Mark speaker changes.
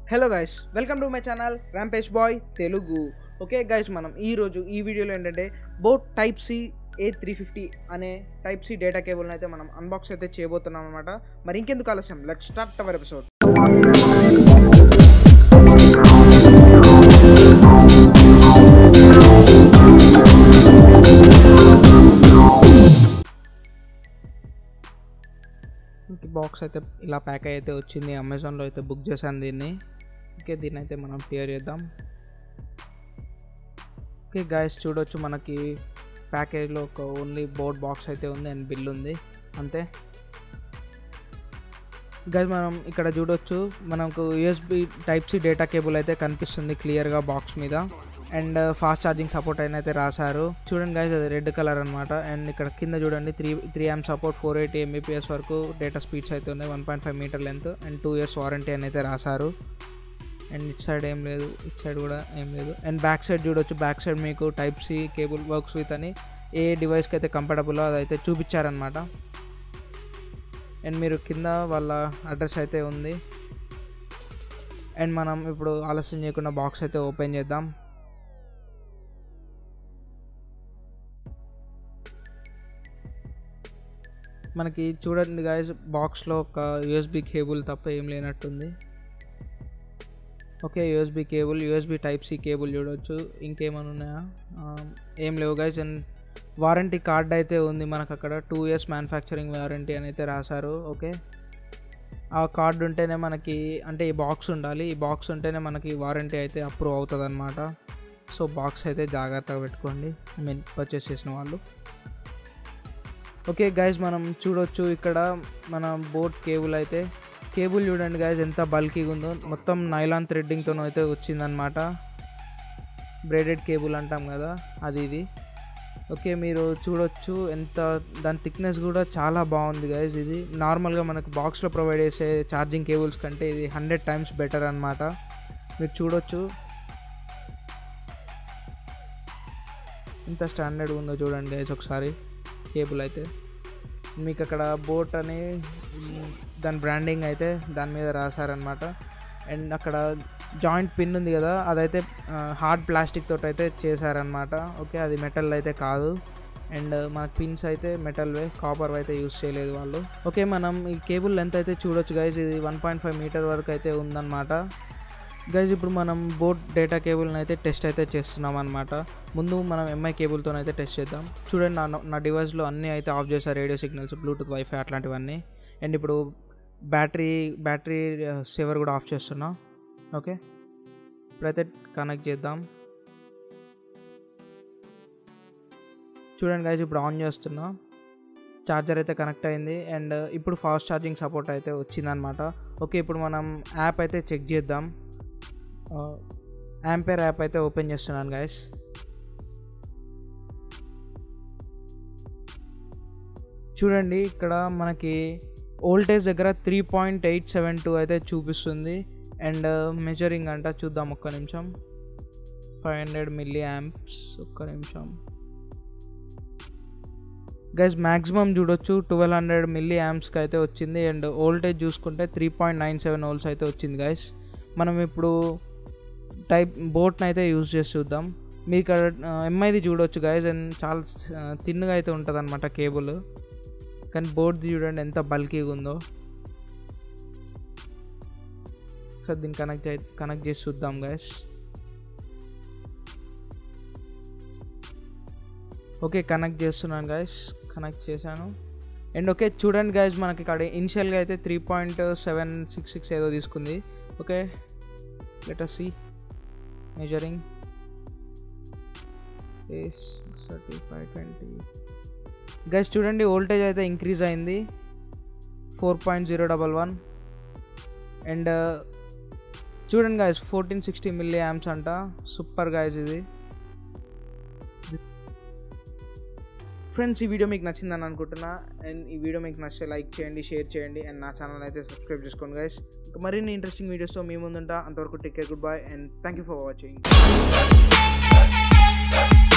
Speaker 1: hello guys welcome to my channel rampage boy Telugu okay guys మనం ఈరోజు ఈ వీడియోలో ఏంటంటే boAt type C A three fifty అనే టైప్ సి డేటా కేబుల్ని అయితే మనం అన్బాక్స్ అయితే చేయబోతున్నాం అనమాట మరి ఇంకెందుకు ఆలస్యం let start our episode box అయితే ఇలా ప్యాక్ అయితే వచ్చింది అమెజాన్లో అయితే బుక్ చేశాను దీన్ని ఓకే దీన్ని అయితే మనం క్లియర్ చేద్దాం ఓకే గాయస్ చూడొచ్చు మనకి ప్యాకేజ్లో ఒక ఓన్లీ బోర్డ్ బాక్స్ అయితే ఉంది అండ్ బిల్ ఉంది అంతే గైస్ మనం ఇక్కడ చూడొచ్చు మనకు USB type C data cable అయితే కనిపిస్తుంది క్లియర్గా బాక్స్ మీద అండ్ ఫాస్ట్ ఛార్జింగ్ సపోర్ట్ అయినా అయితే రాశారు చూడండి గైస్ అది రెడ్ కలర్ అనమాట అండ్ ఇక్కడ కింద చూడండి three three am support four eighty Mbps వరకు డేటా స్పీడ్స్ అయితే ఉన్నాయి one point five meter length and two years warranty అని అయితే రాశారు అండ్ ఇట్ సైడ్ ఏం లేదు ఇట్ సైడ్ కూడా ఏం లేదు అండ్ బ్యాక్ సైడ్ చూడొచ్చు బ్యాక్ సైడ్ మీకు type C cable works with అని ఏ డివైస్కి అయితే కంఫర్టబుల్లో అదైతే చూపించారనమాట అండ్ మీరు కింద వాళ్ళ అడ్రస్ అయితే ఉంది అండ్ మనం ఇప్పుడు ఆలస్యం చేయకుండా బాక్స్ అయితే ఓపెన్ చేద్దాం మనకి చూడండి గాయస్ బాక్స్లో ఒక యూఎస్బి కేబుల్ తప్ప ఏం లేనట్టుంది okay USB cable USB type C cable చూడొచ్చు ఇంకేమైనా ఉన్నాయా ఏం లేవు గైస్ అండ్ వారంటీ కార్డ్ అయితే ఉంది మనకు అక్కడ టూ ఇయర్స్ మ్యానుఫ్యాక్చరింగ్ వారంటీ అని అయితే రాశారు ఓకే ఆ కార్డు ఉంటేనే మనకి అంటే ఈ బాక్స్ ఉండాలి ఈ బాక్స్ ఉంటేనే మనకి వారంటీ అయితే అప్రూవ్ అవుతుంది అనమాట సో బాక్స్ అయితే జాగ్రత్తగా పెట్టుకోండి ఐ మీన్ పర్చేస్ చేసిన వాళ్ళు ఓకే గైజ్ మనం చూడొచ్చు ఇక్కడ మన బోట్ కేబుల్ అయితే కేబుల్ చూడండి గైజ్ ఎంత బల్కీగా ఉందో మొత్తం నైలాన్ థ్రెడ్డింగ్తో అయితే వచ్చిందనమాట బ్రేడెడ్ కేబుల్ అంటాం కదా అది ఇది ఓకే మీరు చూడొచ్చు ఎంత దాని థిక్నెస్ కూడా చాలా బాగుంది గైజ్ ఇది నార్మల్గా మనకు బాక్స్లో ప్రొవైడ్ చేసే ఛార్జింగ్ కేబుల్స్ కంటే ఇది హండ్రెడ్ టైమ్స్ బెటర్ అనమాట మీరు చూడొచ్చు ఎంత స్టాండర్డ్ ఉందో చూడండి గైజ్ ఒకసారి కేబుల్ అయితే మీకు అక్కడ బోట్ అని దాని బ్రాండింగ్ అయితే దాని మీద రాశారనమాట అండ్ అక్కడ జాయింట్ పిన్ ఉంది కదా అదైతే హార్డ్ ప్లాస్టిక్ తోటి అయితే చేశారనమాట ఓకే అది మెటల్ అయితే కాదు అండ్ మన పిన్స్ అయితే మెటల్వే కాపర్ అయితే యూస్ చేయలేదు వాళ్ళు ఓకే మనం ఈ కేబుల్ లెంత్ అయితే చూడొచ్చు గైజ్ ఇది వన్ పాయింట్ ఫైవ్ మీటర్ వరకు అయితే ఉందన్నమాట గైజ్ ఇప్పుడు మనం బోట్ డేటా కేబుల్ని అయితే టెస్ట్ అయితే చేస్తున్నాం అనమాట ముందు మనం ఎంఐ కేబుల్తో అయితే టెస్ట్ చేద్దాం చూడండి నా నా డివైస్లో అన్నీ అయితే ఆఫ్ చేశారు రేడియో సిగ్నల్స్ బ్లూటూత్ వైఫై అట్లాంటివన్నీ అండ్ ఇప్పుడు బ్యాటరీ బ్యాటరీ సేవర్ కూడా ఆఫ్ చేస్తున్నా ఓకే ఇప్పుడైతే కనెక్ట్ చేద్దాం చూడండి గైజ్ ఇప్పుడు ఆన్ చేస్తున్నా ఛార్జర్ అయితే కనెక్ట్ అయింది అండ్ ఇప్పుడు ఫాస్ట్ ఛార్జింగ్ సపోర్ట్ అయితే వచ్చిందనమాట ఓకే ఇప్పుడు మనం యాప్ అయితే చెక్ చేద్దాం యాంపేర్ యాప్ అయితే ఓపెన్ చేస్తున్నాను గైస్ చూడండి ఇక్కడ మనకి ఓల్టేజ్ దగ్గర three point eight seven two అయితే చూపిస్తుంది అండ్ మెజరింగ్ అంట చూద్దాం ఒక్క నిమిషం ఫైవ్ హండ్రెడ్ మిల్లీ యాంప్స్ ఒక్క నిమిషం గైస్ మ్యాక్సిమం చూడొచ్చు ట్వెల్వ్ హండ్రెడ్ మిల్లీ యాంప్స్కి అయితే వచ్చింది అండ్ ఓల్టేజ్ చూసుకుంటే three point nine seven volts అయితే వచ్చింది గైస్ మనం ఇప్పుడు టైప్ బోట్ని అయితే యూజ్ చేసి చూద్దాం మీరు ఇక్కడ ఎంఐది చూడొచ్చు గైజ్ అండ్ చాలా తిన్నుగా అయితే ఉంటుంది అనమాట కేబుల్ కానీ బోర్డ్ది చూడండి ఎంత బల్కీగా ఉందో సో దీన్ని కనెక్ట్ కనెక్ట్ చేసి చూద్దాం గైస్ ఓకే కనెక్ట్ చేస్తున్నాను గైస్ కనెక్ట్ చేశాను అండ్ ఓకే చూడండి గైజ్ మనకి ఇక్కడ ఇనిషియల్గా అయితే three point seven six six ఏదో తీసుకుంది okay let us see measuring as thirty five twenty guys చూడండి వోల్టేజ్ అయితే ఇంక్రీజ్ అయింది four point zero double one and చూడండి guys fourteen sixty milli amps అంట సూపర్ గాయస్ ఇది ఫ్రెండ్స్ ఈ video మీకు నచ్చిందని అనుకుంటున్నా అండ్ ఈ వీడియో మీకు నచ్చితే లైక్ చేయండి షేర్ చేయండి అండ్ నా ఛానల్ అయితే సబ్స్క్రైబ్ చేసుకోండి గైస్ ఇంకా మరిన్ని ఇంట్రెస్టింగ్ వీడియోస్తో మీ ముందుంటా అంతవరకు take care good bye and thank you for watching